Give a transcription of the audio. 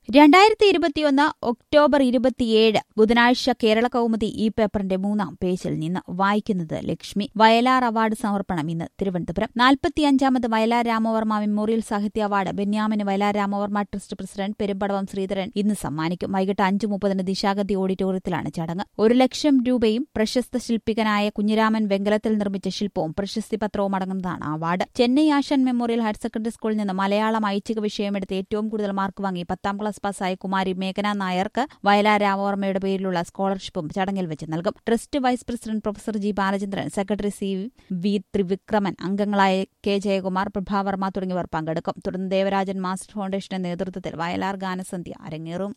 രണ്ടായിരത്തി ഇരുപത്തിയൊന്ന് ഒക്ടോബർ ഇരുപത്തിയേഴ് ബുധനാഴ്ച കേരള കൗമുദി ഈ പേപ്പറിന്റെ മൂന്നാം പേജിൽ നിന്ന് വായിക്കുന്നത് ലക്ഷ്മി വയലാർ അവാർഡ് സമർപ്പണം ഇന്ന് തിരുവനന്തപുരം നാൽപ്പത്തിയഞ്ചാമത് വയലാർ രാമവർമ്മ മെമ്മോറിയൽ സാഹിത്യ അവാർഡ് ബെന്യാമിന് വയലാർ രാമവർമ്മ ട്രസ്റ്റ് പ്രസിഡന്റ് പെരുമ്പടവം ശ്രീധരൻ ഇന്ന് സമ്മാനിക്കും വൈകിട്ട് അഞ്ച് മുപ്പതിന് ദിശാഗതി ഓഡിറ്റോറിയത്തിലാണ് ചടങ്ങ് ഒരു ലക്ഷം രൂപയും പ്രശസ്ത ശില്പികനായ കുഞ്ഞിരാമൻ വെങ്കലത്തിൽ നിർമ്മിച്ച ശില്പവും പ്രശസ്തി പത്രവും അടങ്ങുന്നതാണ് award Chennai Asan memorial higher secondary സ്കൂളിൽ നിന്ന് മലയാളം ഐച്ഛിക വിഷയമെടുത്ത് ഏറ്റവും കൂടുതൽ മാർക്ക് വാങ്ങി പത്താം ക്ലാസ് പാസ്സായ കുമാരി മേഘന നായർക്ക് വയലാർ രാമവർമ്മയുടെ പേരിലുള്ള സ്കോളർഷിപ്പും ചടങ്ങിൽ വെച്ച് നൽകും trust vice president professor G Balachandran secretary C V Thrivikraman അംഗങ്ങളായ കെ ജയകുമാർ പ്രഭാവർമ്മ തുടങ്ങിയവർ പങ്കെടുക്കും തുടർന്ന് ദേവരാജൻ മാസ്റ്റർ ഫൗണ്ടേഷന്റെ നേതൃത്വത്തിൽ വയലാർ ഗാനസന്ധ്യ അരങ്ങേറും